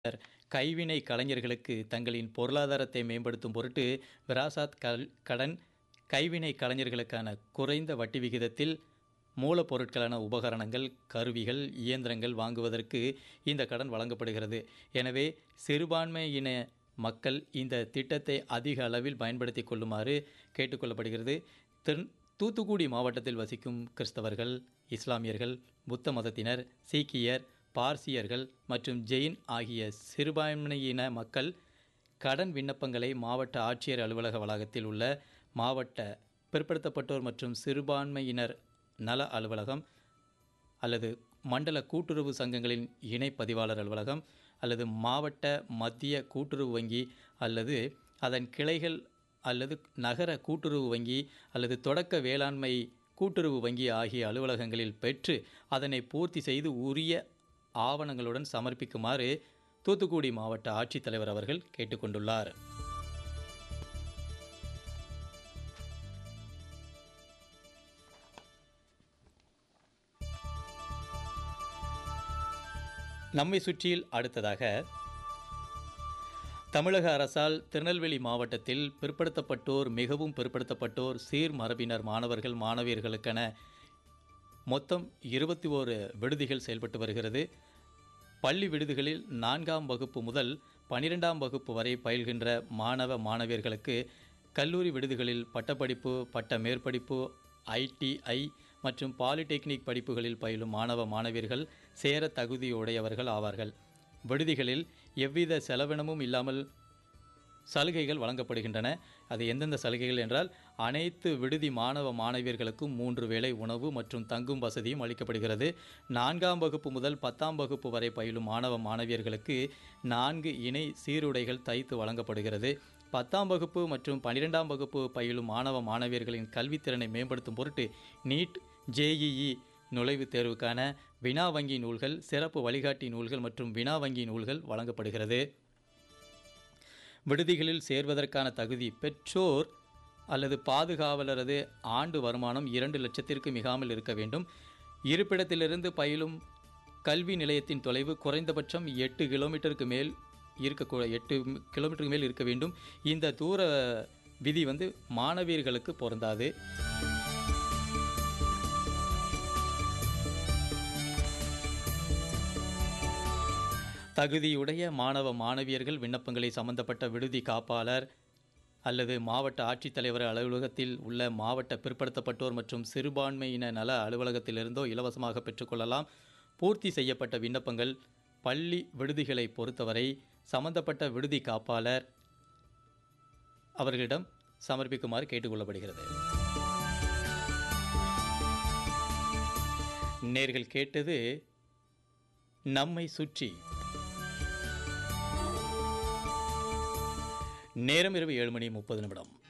கைவினை கலைஞர்களுக்கு தங்களின் பொருளாதாரத்தை மேம்படுத்தும் பொருட்டு விராசாத் கல் கடன் கைவினை கலைஞர்களுக்கான குறைந்த வட்டி விகிதத்தில் மூலப்பொருட்களான உபகரணங்கள் கருவிகள் இயந்திரங்கள் வாங்குவதற்கு இந்த கடன் வழங்கப்படுகிறது எனவே சிறுபான்மையின மக்கள் இந்த திட்டத்தை அதிக அளவில் பயன்படுத்தி கொள்ளுமாறு கேட்டுக்கொள்ளப்படுகிறது தென் தூத்துக்குடி மாவட்டத்தில் வசிக்கும் கிறிஸ்தவர்கள் இஸ்லாமியர்கள் புத்த மதத்தினர் சீக்கியர் பார்சியர்கள் மற்றும் ஜெயின் ஆகிய சிறுபான்மையின மக்கள் கடன் விண்ணப்பங்களை மாவட்ட ஆட்சியர் அலுவலக வளாகத்தில் உள்ள மாவட்ட பிற்படுத்தப்பட்டோர் மற்றும் சிறுபான்மையினர் நல அலுவலகம் அல்லது மண்டல கூட்டுறவு சங்கங்களின் இணை பதிவாளர் அலுவலகம் அல்லது மாவட்ட மத்திய கூட்டுறவு வங்கி அல்லது அதன் கிளைகள் அல்லது நகர கூட்டுறவு வங்கி அல்லது தொடக்க வேளாண்மை கூட்டுறவு வங்கி ஆகிய அலுவலகங்களில் பெற்று அதனை பூர்த்தி செய்து உரிய ஆவணங்களுடன் சமர்ப்பிக்குமாறு தூத்துக்குடி மாவட்ட ஆட்சித்தலைவர் அவர்கள் கேட்டுக்கொண்டுள்ளார் நம்மை சுற்றியில் அடுத்ததாக தமிழக அரசால் திருநெல்வேலி மாவட்டத்தில் பிற்படுத்தப்பட்டோர் மிகவும் பிற்படுத்தப்பட்டோர் சீர் மரபினர் மாணவர்கள் மாணவியர்களுக்கென மொத்தம் இருபத்தி ஓரு விடுதிகள் செயல்பட்டு வருகிறது பள்ளி விடுதிகளில் நான்காம் வகுப்பு முதல் பனிரெண்டாம் வகுப்பு வரை பயில்கின்ற மாணவ மாணவியர்களுக்கு கல்லூரி விடுதிகளில் பட்டப்படிப்பு பட்ட மேற்படிப்பு ஐடிஐ மற்றும் பாலிடெக்னிக் படிப்புகளில் பயிலும் மாணவ மாணவியர்கள் சேர தகுதியுடையவர்கள் ஆவார்கள் விடுதிகளில் எவ்வித செலவினமும் இல்லாமல் சலுகைகள் வழங்கப்படுகின்றன அது எந்தெந்த சலுகைகள் என்றால் அனைத்து விடுதி மாணவ மாணவியர்களுக்கும் மூன்று வேளை உணவு மற்றும் தங்கும் வசதியும் அளிக்கப்படுகிறது நான்காம் வகுப்பு முதல் பத்தாம் வகுப்பு வரை பயிலும் மாணவ மாணவியர்களுக்கு நான்கு இணை சீருடைகள் தைத்து வழங்கப்படுகிறது பத்தாம் வகுப்பு மற்றும் பன்னிரெண்டாம் வகுப்பு பயிலும் மாணவ மாணவியர்களின் கல்வித்திறனை மேம்படுத்தும் பொருட்டு நீட் ஜேஇஇ நுழைவுத் தேர்வுக்கான வினா வங்கி நூல்கள் சிறப்பு வழிகாட்டி நூல்கள் மற்றும் வினா வங்கி நூல்கள் வழங்கப்படுகிறது விடுதிகளில் சேர்வதற்கான தகுதி பெற்றோர் அல்லது பாதுகாவலரது ஆண்டு வருமானம் இரண்டு லட்சத்திற்கு மிகாமல் இருக்க வேண்டும் இருப்பிடத்திலிருந்து பயிலும் கல்வி நிலையத்தின் தொலைவு குறைந்தபட்சம் எட்டு கிலோமீட்டருக்கு மேல் இருக்கக்கூட எட்டு கிலோமீட்டருக்கு மேல் இருக்க வேண்டும் இந்த தூர விதி வந்து மாணவியர்களுக்கு பொருந்தாது தகுதியுடைய மாணவ மாணவியர்கள் விண்ணப்பங்களை சம்பந்தப்பட்ட விடுதி காப்பாளர் அல்லது மாவட்ட ஆட்சித்தலைவர் அலுவலகத்தில் உள்ள மாவட்ட பிற்படுத்தப்பட்டோர் மற்றும் சிறுபான்மையின நல அலுவலகத்திலிருந்தோ இலவசமாக பெற்றுக்கொள்ளலாம் பூர்த்தி செய்யப்பட்ட விண்ணப்பங்கள் பள்ளி விடுதிகளை பொறுத்தவரை சம்பந்தப்பட்ட விடுதி காப்பாளர் அவர்களிடம் சமர்ப்பிக்குமாறு கேட்டுக்கொள்ளப்படுகிறது நேர்கள் கேட்டது நம்மை சுற்றி நேரம் இரவு ஏழு மணி முப்பது நிமிடம்